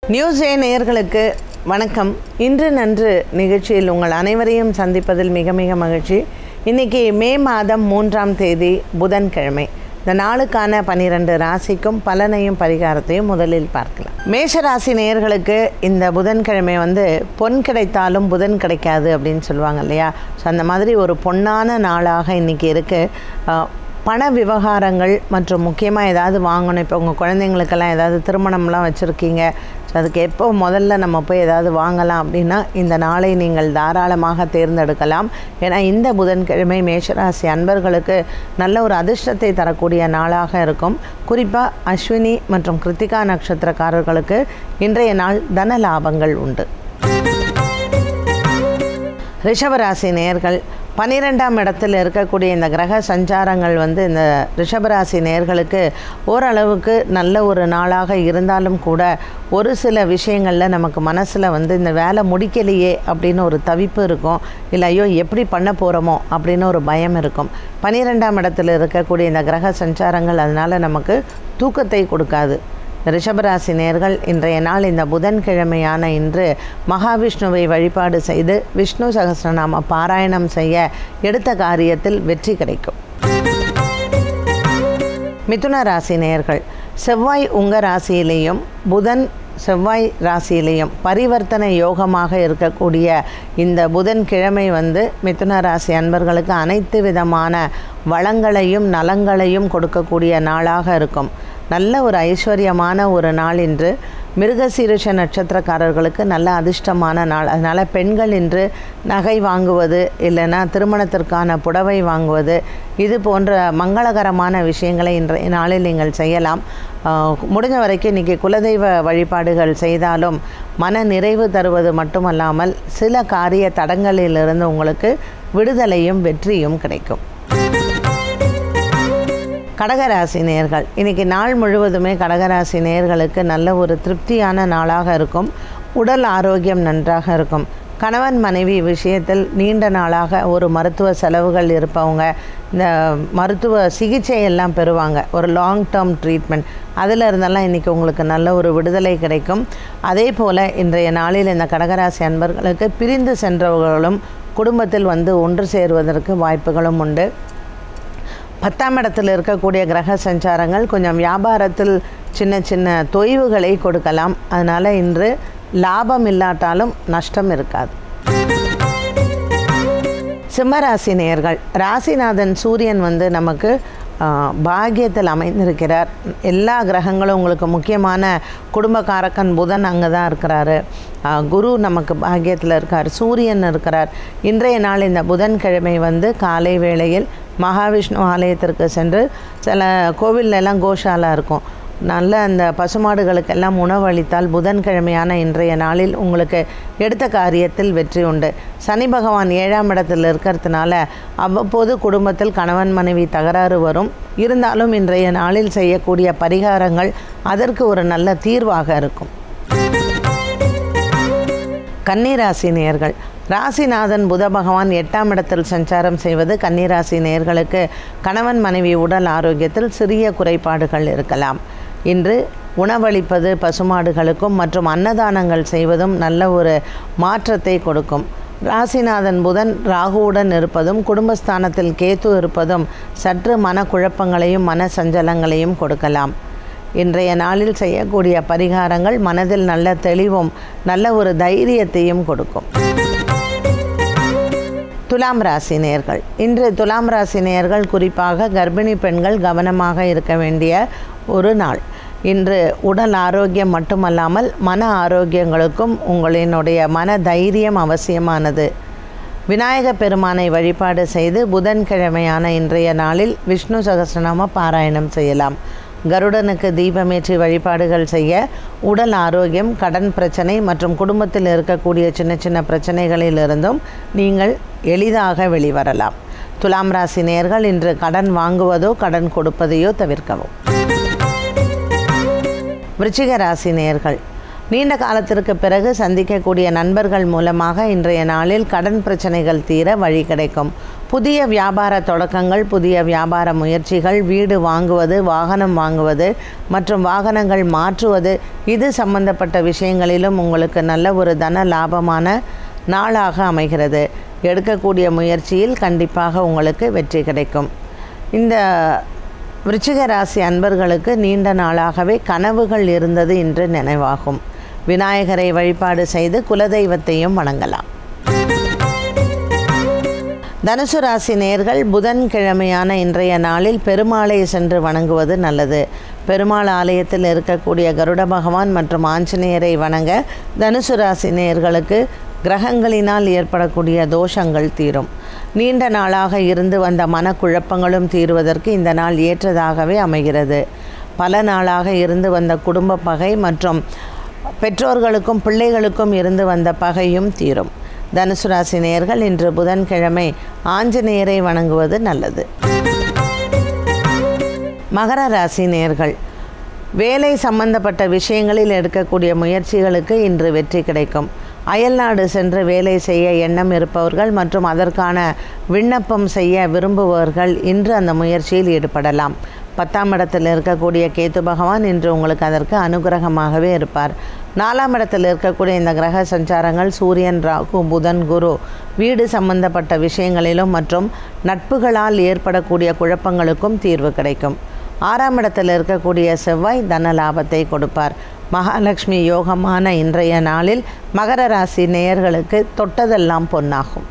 news ஏ நேயர்களுக்கு வணக்கம் இன்று நன்று நிகழ்ச்சியில் உங்கள் அனைவரையும் சந்திப்பதில் மிக மிக மகிழ்ச்சி இன்னைக்கு மே மாதம் மூன்றாம் தேதி புதன்கிழமை இந்த நாளுக்கான பனிரெண்டு ராசிக்கும் பலனையும் பரிகாரத்தையும் முதலில் பார்க்கலாம் மேஷ ராசி நேயர்களுக்கு இந்த புதன்கிழமை வந்து பொன் கிடைத்தாலும் புதன் கிடைக்காது அப்படின்னு சொல்லுவாங்க இல்லையா ஸோ அந்த மாதிரி ஒரு பொன்னான நாளாக இன்றைக்கி இருக்குது பண விவகாரங்கள் மற்றும் முக்கியமாக ஏதாவது வாங்கணும் இப்போ உங்கள் குழந்தைங்களுக்கெல்லாம் ஏதாவது திருமணம்லாம் வச்சுருக்கீங்க ஸோ அதுக்கு எப்போ முதல்ல நம்ம போய் ஏதாவது வாங்கலாம் அப்படின்னா இந்த நாளை நீங்கள் தாராளமாக தேர்ந்தெடுக்கலாம் ஏன்னா இந்த புதன்கிழமை மேஷராசி அன்பர்களுக்கு நல்ல ஒரு அதிர்ஷ்டத்தை தரக்கூடிய நாளாக இருக்கும் குறிப்பாக அஸ்வினி மற்றும் கிருத்திகா நட்சத்திரக்காரர்களுக்கு இன்றைய நாள் தன லாபங்கள் உண்டு ரிஷபராசி நேர்கள் பன்னிரெண்டாம் இடத்தில் இருக்கக்கூடிய இந்த கிரக சஞ்சாரங்கள் வந்து இந்த ரிஷபராசி நேர்களுக்கு ஓரளவுக்கு நல்ல ஒரு நாளாக இருந்தாலும் கூட ஒரு சில விஷயங்களில் நமக்கு மனசில் வந்து இந்த வேலை முடிக்கலையே அப்படின்னு ஒரு தவிப்பு இருக்கும் இல்லை ஐயோ எப்படி பண்ண போகிறோமோ அப்படின்னு ஒரு பயம் இருக்கும் பன்னிரெண்டாம் இடத்தில் இருக்கக்கூடிய இந்த கிரக சஞ்சாரங்கள் அதனால் நமக்கு தூக்கத்தை கொடுக்காது ரிஷபராசி நேர்கள் இன்றைய நாள் இந்த புதன்கிழமையான இன்று மகாவிஷ்ணுவை வழிபாடு செய்து விஷ்ணு சகஸ்ரநாம பாராயணம் செய்ய எடுத்த காரியத்தில் வெற்றி கிடைக்கும் மிதுன ராசி நேர்கள் செவ்வாய் உங்கள் ராசியிலேயும் புதன் செவ்வாய் ராசியிலையும் பரிவர்த்தனை யோகமாக இருக்கக்கூடிய இந்த புதன்கிழமை வந்து மிதுன ராசி அன்பர்களுக்கு அனைத்து விதமான வளங்களையும் நலங்களையும் கொடுக்கக்கூடிய நாளாக இருக்கும் நல்ல ஒரு ஐஸ்வர்யமான ஒரு நாள் இன்று மிருகசீரிஷ நட்சத்திரக்காரர்களுக்கு நல்ல அதிர்ஷ்டமான நாள் அதனால் பெண்கள் இன்று நகை வாங்குவது இல்லைன்னா திருமணத்திற்கான புடவை வாங்குவது இது போன்ற மங்களகரமான விஷயங்களை இன்றைய நாளில் நீங்கள் செய்யலாம் முடிஞ்ச வரைக்கும் இன்றைக்கி குலதெய்வ வழிபாடுகள் செய்தாலும் மன நிறைவு தருவது மட்டுமல்லாமல் சில காரிய தடங்களிலிருந்து உங்களுக்கு விடுதலையும் வெற்றியும் கிடைக்கும் கடகராசி நேர்கள் இன்றைக்கி நாள் முழுவதுமே கடகராசி நேர்களுக்கு நல்ல ஒரு திருப்தியான நாளாக இருக்கும் உடல் ஆரோக்கியம் நன்றாக இருக்கும் கணவன் மனைவி விஷயத்தில் நீண்ட நாளாக ஒரு மருத்துவ செலவுகள் இருப்பவங்க இந்த மருத்துவ சிகிச்சை எல்லாம் பெறுவாங்க ஒரு லாங் டேர்ம் ட்ரீட்மெண்ட் அதில் இருந்தெல்லாம் இன்றைக்கி உங்களுக்கு நல்ல ஒரு விடுதலை கிடைக்கும் அதே போல் இன்றைய நாளில் இந்த கடகராசி அன்பர்களுக்கு பிரிந்து சென்றவர்களும் குடும்பத்தில் வந்து ஒன்று சேருவதற்கு வாய்ப்புகளும் உண்டு பத்தாம் இடத்தில் இருக்கக்கூடிய கிரக சஞ்சாரங்கள் கொஞ்சம் வியாபாரத்தில் சின்ன சின்ன தொய்வுகளை கொடுக்கலாம் அதனால் இன்று லாபம் இல்லாட்டாலும் நஷ்டம் இருக்காது சிம்மராசி நேயர்கள் ராசிநாதன் சூரியன் வந்து நமக்கு பாக்கியத்தில் அமைந்திருக்கிறார் எல்லா கிரகங்களும் உங்களுக்கு முக்கியமான குடும்பக்காரக்கன் புதன் அங்கே தான் இருக்கிறாரு குரு நமக்கு பாக்கியத்தில் இருக்கார் சூரியன் இருக்கிறார் இன்றைய நாள் இந்த புதன்கிழமை வந்து காலை வேளையில் மகாவிஷ்ணு ஆலயத்திற்கு சென்று சில கோவிலெல்லாம் கோஷாலா இருக்கும் நல்ல அந்த பசுமாடுகளுக்கெல்லாம் உணவளித்தால் புதன்கிழமையான இன்றைய நாளில் உங்களுக்கு எடுத்த காரியத்தில் வெற்றி உண்டு சனி பகவான் ஏழாம் இடத்தில் இருக்கிறதுனால அவ்வப்போது குடும்பத்தில் கணவன் மனைவி தகராறு வரும் இருந்தாலும் இன்றைய நாளில் செய்யக்கூடிய பரிகாரங்கள் அதற்கு ஒரு நல்ல தீர்வாக இருக்கும் கன்னிராசி நேர்கள் ராசிநாதன் புத பகவான் எட்டாம் இடத்தில் சஞ்சாரம் செய்வது கன்னிராசி நேர்களுக்கு கணவன் மனைவி உடல் ஆரோக்கியத்தில் சிறிய குறைபாடுகள் இருக்கலாம் இன்று உணவளிப்பது பசுமாடுகளுக்கும் மற்றும் அன்னதானங்கள் செய்வதும் நல்ல ஒரு மாற்றத்தை கொடுக்கும் ராசிநாதன் புதன் ராகுவுடன் இருப்பதும் குடும்பஸ்தானத்தில் கேத்து இருப்பதும் சற்று மனக்குழப்பங்களையும் மன சஞ்சலங்களையும் கொடுக்கலாம் இன்றைய நாளில் செய்யக்கூடிய பரிகாரங்கள் மனதில் நல்ல தெளிவும் நல்ல ஒரு தைரியத்தையும் கொடுக்கும் துலாம் ராசி நேர்கள் இன்று துலாம் ராசி நேர்கள் குறிப்பாக கர்ப்பிணி பெண்கள் கவனமாக இருக்க வேண்டிய ஒரு நாள் இன்று உடல் ஆரோக்கியம் மட்டுமல்லாமல் மன ஆரோக்கியங்களுக்கும் உங்களினுடைய மன தைரியம் அவசியமானது விநாயக பெருமானை வழிபாடு செய்து புதன்கிழமையான இன்றைய நாளில் விஷ்ணு சகசிரநாம பாராயணம் செய்யலாம் கருடனுக்கு தீபமேற்றி வழிபாடுகள் செய்ய உடல் ஆரோக்கியம் கடன் பிரச்சனை மற்றும் குடும்பத்தில் இருக்கக்கூடிய சின்ன சின்ன பிரச்சனைகளிலிருந்தும் நீங்கள் எளிதாக வெளிவரலாம் துலாம் ராசி நேர்கள் இன்று கடன் வாங்குவதோ கடன் கொடுப்பதையோ தவிர்க்கவும் விருச்சிக ராசி நேர்கள் நீண்ட காலத்திற்கு பிறகு சந்திக்கக்கூடிய நண்பர்கள் மூலமாக இன்றைய நாளில் கடன் பிரச்சனைகள் தீர வழி கிடைக்கும் புதிய வியாபார தொடக்கங்கள் புதிய வியாபார முயற்சிகள் வீடு வாங்குவது வாகனம் வாங்குவது மற்றும் வாகனங்கள் மாற்றுவது இது சம்பந்தப்பட்ட விஷயங்களிலும் உங்களுக்கு நல்ல ஒரு தன லாபமான நாளாக அமைகிறது எடுக்கக்கூடிய முயற்சியில் கண்டிப்பாக உங்களுக்கு வெற்றி கிடைக்கும் இந்த விருச்சிக ராசி அன்பர்களுக்கு நீண்ட நாளாகவே கனவுகள் இருந்தது என்று நினைவாகும் விநாயகரை வழிபாடு செய்து குலதெய்வத்தையும் வணங்கலாம் தனுசு ராசி நேர்கள் புதன்கிழமையான இன்றைய நாளில் பெருமாளை சென்று வணங்குவது நல்லது பெருமாள் ஆலயத்தில் இருக்கக்கூடிய கருட பகவான் மற்றும் ஆஞ்சநேயரை வணங்க தனுசு ராசி நேர்களுக்கு கிரகங்களினால் ஏற்படக்கூடிய தோஷங்கள் தீரும் நீண்ட நாளாக இருந்து வந்த மனக்குழப்பங்களும் தீருவதற்கு இந்த நாள் ஏற்றதாகவே அமைகிறது பல நாளாக இருந்து வந்த குடும்ப பகை மற்றும் பெற்றோர்களுக்கும் பிள்ளைகளுக்கும் இருந்து வந்த பகையும் தீரும் தனுசு ராசி நேயர்கள் இன்று புதன்கிழமை ஆஞ்சநேயரை வணங்குவது நல்லது மகர ராசி நேயர்கள் வேலை சம்பந்தப்பட்ட விஷயங்களில் எடுக்கக்கூடிய முயற்சிகளுக்கு இன்று வெற்றி கிடைக்கும் அயல்நாடு சென்று வேலை செய்ய எண்ணம் இருப்பவர்கள் மற்றும் அதற்கான விண்ணப்பம் செய்ய விரும்புபவர்கள் இன்று அந்த முயற்சியில் ஈடுபடலாம் பத்தாம் இடத்தில் இருக்கக்கூடிய கேத்து பகவான் இன்று உங்களுக்கு அதற்கு அனுகிரகமாகவே இருப்பார் நாலாம் இடத்தில் இருக்கக்கூடிய இந்த கிரக சஞ்சாரங்கள் சூரியன் ராகு புதன் குரு வீடு சம்பந்தப்பட்ட விஷயங்களிலும் மற்றும் நட்புகளால் ஏற்படக்கூடிய குழப்பங்களுக்கும் தீர்வு கிடைக்கும் ஆறாம் இடத்தில் இருக்கக்கூடிய செவ்வாய் தன லாபத்தை கொடுப்பார் மகாலட்சுமி யோகமான இன்றைய நாளில் மகர ராசி நேயர்களுக்கு தொட்டதெல்லாம் பொன்னாகும்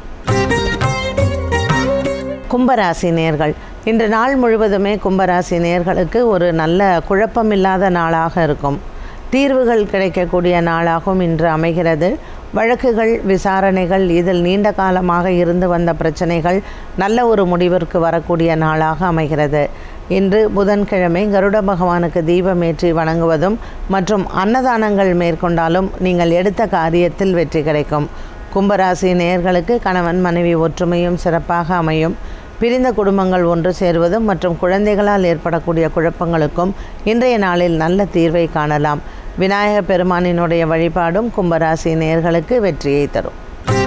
கும்பராசி நேர்கள் இன்று நாள் முழுவதுமே கும்பராசி நேர்களுக்கு ஒரு நல்ல குழப்பமில்லாத நாளாக இருக்கும் தீர்வுகள் கிடைக்கக்கூடிய நாளாகவும் இன்று அமைகிறது வழக்குகள் விசாரணைகள் இதில் நீண்ட காலமாக இருந்து வந்த பிரச்சனைகள் நல்ல ஒரு முடிவிற்கு வரக்கூடிய நாளாக அமைகிறது இன்று புதன்கிழமை கருட பகவானுக்கு தீபமேற்றி வணங்குவதும் மற்றும் அன்னதானங்கள் மேற்கொண்டாலும் நீங்கள் எடுத்த காரியத்தில் வெற்றி கிடைக்கும் கும்பராசி நேயர்களுக்கு கணவன் மனைவி ஒற்றுமையும் சிறப்பாக அமையும் பிரிந்த குடும்பங்கள் ஒன்று சேருவதும் மற்றும் குழந்தைகளால் ஏற்படக்கூடிய குழப்பங்களுக்கும் இன்றைய நாளில் நல்ல தீர்வை காணலாம் விநாயக பெருமானினுடைய வழிபாடும் கும்பராசி நேயர்களுக்கு வெற்றியை தரும்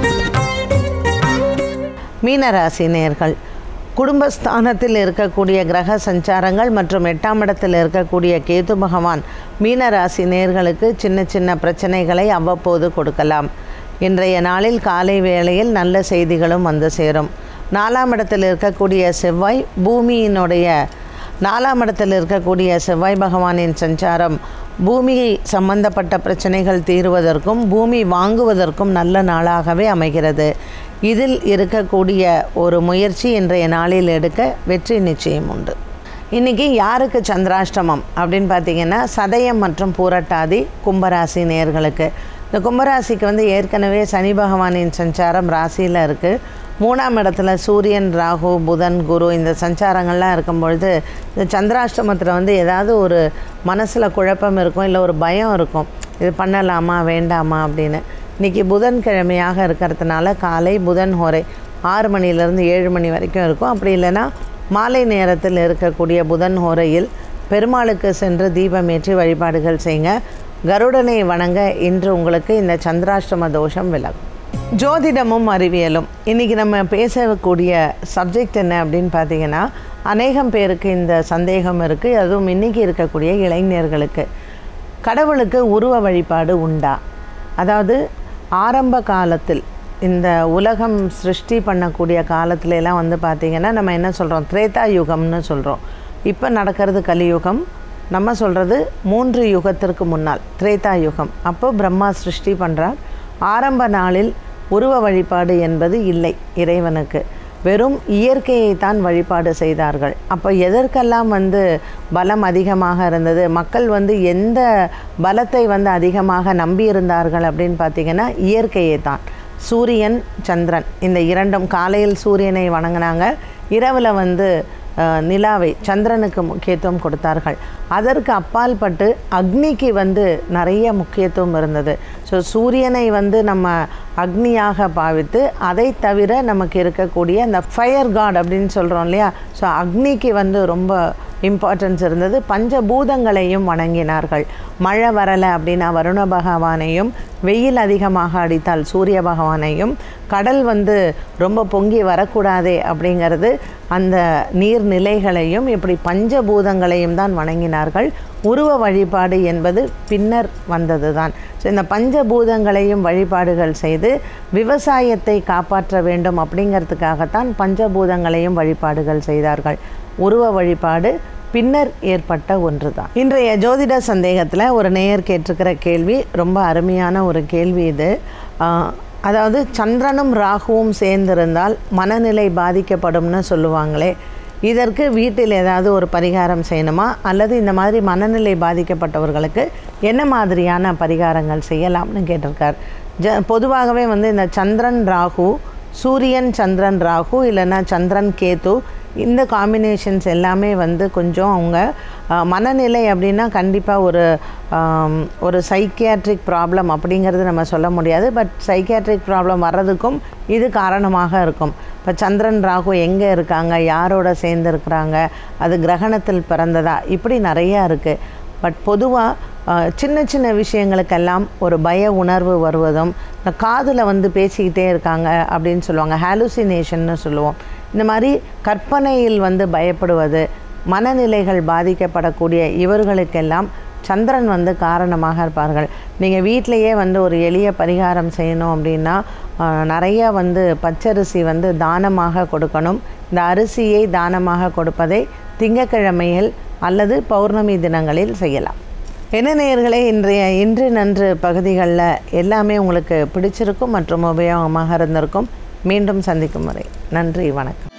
மீனராசி நேயர்கள் குடும்பஸ்தானத்தில் இருக்கக்கூடிய கிரக சஞ்சாரங்கள் மற்றும் எட்டாம் இடத்தில் இருக்கக்கூடிய கேது பகவான் மீனராசி நேர்களுக்கு சின்ன சின்ன பிரச்சனைகளை அவ்வப்போது கொடுக்கலாம் இன்றைய நாளில் காலை வேளையில் நல்ல செய்திகளும் வந்து சேரும் நாலாம் இடத்தில் இருக்கக்கூடிய செவ்வாய் பூமியினுடைய நாலாம் இடத்தில் இருக்கக்கூடிய செவ்வாய் பகவானின் சஞ்சாரம் பூமி சம்பந்தப்பட்ட பிரச்சனைகள் தீருவதற்கும் பூமி வாங்குவதற்கும் நல்ல நாளாகவே அமைகிறது இதில் இருக்கக்கூடிய ஒரு முயற்சி இன்றைய நாளில் எடுக்க வெற்றி நிச்சயம் உண்டு இன்றைக்கி யாருக்கு சந்திராஷ்டமம் அப்படின்னு பார்த்தீங்கன்னா சதயம் மற்றும் பூரட்டாதி கும்பராசி நேர்களுக்கு இந்த கும்பராசிக்கு வந்து ஏற்கனவே சனி பகவானின் சஞ்சாரம் ராசியில் இருக்குது மூணாம் இடத்துல சூரியன் ராகு புதன் குரு இந்த சஞ்சாரங்கள்லாம் இருக்கும் பொழுது இந்த சந்திராஷ்டமத்தில் வந்து ஏதாவது ஒரு மனசில் குழப்பம் இருக்கும் இல்லை ஒரு பயம் இருக்கும் இது பண்ணலாமா வேண்டாமா அப்படின்னு இன்றைக்கி புதன்கிழமையாக இருக்கிறதுனால காலை புதன் ஹோரை ஆறு மணிலேருந்து ஏழு மணி வரைக்கும் இருக்கும் அப்படி இல்லைன்னா மாலை நேரத்தில் இருக்கக்கூடிய புதன் ஹோரையில் பெருமாளுக்கு சென்று தீபமேற்றி வழிபாடுகள் செய்யுங்க கருடனை வணங்க இன்று உங்களுக்கு இந்த சந்திராஷ்டம தோஷம் விலகும் ஜோதிடமும் அறிவியலும் இன்றைக்கி நம்ம பேசக்கூடிய சப்ஜெக்ட் என்ன அப்படின்னு பார்த்தீங்கன்னா அநேகம் பேருக்கு இந்த சந்தேகம் இருக்குது அதுவும் இன்றைக்கி இருக்கக்கூடிய இளைஞர்களுக்கு கடவுளுக்கு உருவ வழிபாடு உண்டா அதாவது ஆரம்ப காலத்தில் இந்த உலகம் சிருஷ்டி பண்ணக்கூடிய காலத்துல எல்லாம் வந்து பார்த்திங்கன்னா நம்ம என்ன சொல்கிறோம் திரேதா யுகம்னு சொல்கிறோம் இப்போ நடக்கிறது கலியுகம் நம்ம சொல்கிறது மூன்று யுகத்திற்கு முன்னால் திரேதா யுகம் அப்போ பிரம்மா சிருஷ்டி பண்ணுறார் ஆரம்ப நாளில் உருவ வழிபாடு என்பது இல்லை இறைவனுக்கு வெறும் இயற்கையை தான் வழிபாடு செய்தார்கள் அப்போ எதற்கெல்லாம் வந்து பலம் அதிகமாக இருந்தது மக்கள் வந்து எந்த பலத்தை வந்து அதிகமாக நம்பியிருந்தார்கள் அப்படின்னு பார்த்தீங்கன்னா இயற்கையை தான் சூரியன் சந்திரன் இந்த இரண்டும் காலையில் சூரியனை வணங்கினாங்க இரவில் வந்து அஹ், நிலாவை சந்திரனுக்கு முக்கியத்துவம் கொடுத்தார்கள் அதற்கு அப்பால்பட்டு அக்னிக்கு வந்து நிறைய முக்கியத்துவம் இருந்தது ஸோ சூரியனை வந்து நம்ம அக்னியாக பாவித்து அதை தவிர நமக்கு இருக்கக்கூடிய அந்த ஃபயர் காட் அப்படின்னு சொல்கிறோம் இல்லையா ஸோ அக்னிக்கு வந்து ரொம்ப இம்பார்ட்டன்ஸ் இருந்தது பஞ்சபூதங்களையும் வணங்கினார்கள் மழை வரலை அப்படின்னா வருண பகவானையும் வெயில் அதிகமாக அடித்தால் சூரிய பகவானையும் கடல் வந்து ரொம்ப பொங்கி வரக்கூடாதே அப்படிங்கிறது அந்த நீர்நிலைகளையும் இப்படி பஞ்சபூதங்களையும் தான் வணங்கினார்கள் உருவ வழிபாடு என்பது பின்னர் வந்தது தான் ஸோ இந்த பஞ்சபூதங்களையும் வழிபாடுகள் செய்து விவசாயத்தை காப்பாற்ற வேண்டும் அப்படிங்கிறதுக்காகத்தான் பஞ்சபூதங்களையும் வழிபாடுகள் செய்தார்கள் உருவ வழிபாடு பின்னர் ஏற்பட்ட ஒன்று தான் இன்றைய ஜோதிட சந்தேகத்தில் ஒரு நேயர் கேட்டிருக்கிற கேள்வி ரொம்ப அருமையான ஒரு கேள்வி இது ஆஹ், அதாவது சந்திரனும் ராகுவும் சேர்ந்திருந்தால் மனநிலை பாதிக்கப்படும்னு சொல்லுவாங்களே இதற்கு வீட்டில் ஏதாவது ஒரு பரிகாரம் செய்யணுமா அல்லது இந்த மாதிரி மனநிலை பாதிக்கப்பட்டவர்களுக்கு என்ன மாதிரியான பரிகாரங்கள் செய்யலாம்னு கேட்டிருக்கார் ஜ பொதுவாகவே வந்து இந்த சந்திரன் ராகு சூரியன் சந்திரன் ராகு இல்லைன்னா சந்திரன் கேது இந்த காம்பினேஷன்ஸ் எல்லாமே வந்து கொஞ்சம் அவங்க அஹ், மனநிலை அப்படின்னா கண்டிப்பாக ஒரு ஆம், ஒரு சைக்கியாட்ரிக் ப்ராப்ளம் அப்படிங்கிறது நம்ம சொல்ல முடியாது பட் சைக்கியாட்ரிக் ப்ராப்ளம் வர்றதுக்கும் இது காரணமாக இருக்கும் இப்போ சந்திரன் ராகு எங்கே இருக்காங்க யாரோட சேர்ந்து இருக்கிறாங்க அது கிரகணத்தில் பிறந்ததா இப்படி நிறையா இருக்குது பட் பொதுவாக சின்ன சின்ன விஷயங்களுக்கெல்லாம் ஒரு பய உணர்வு வருவதும் இந்த காதில் வந்து பேசிக்கிட்டே இருக்காங்க அப்படின்னு சொல்லுவாங்க ஹாலுசினேஷன்னு சொல்லுவோம் இந்த மாதிரி கற்பனையில் வந்து பயப்படுவது மனநிலைகள் பாதிக்கப்படக்கூடிய இவர்களுக்கெல்லாம் சந்திரன் வந்து காரணமாக இருப்பார்கள் நீங்கள் வீட்டிலையே வந்து ஒரு எளிய பரிகாரம் செய்யணும் அப்படின்னா ஆஹ், நிறைய வந்து பச்சரிசி வந்து தானமாக கொடுக்கணும் இந்த அரிசியை தானமாக கொடுப்பதை திங்கக்கிழமையில் அல்லது பௌர்ணமி தினங்களில் செய்யலாம் என்ன நேயர்களே இன்றைய இன்று நன்று பகுதிகளில் எல்லாமே உங்களுக்கு பிடிச்சிருக்கும் மற்றும் உபயோகமாக இருந்திருக்கும் மீண்டும் சந்திக்கும் வரை நன்றி வணக்கம்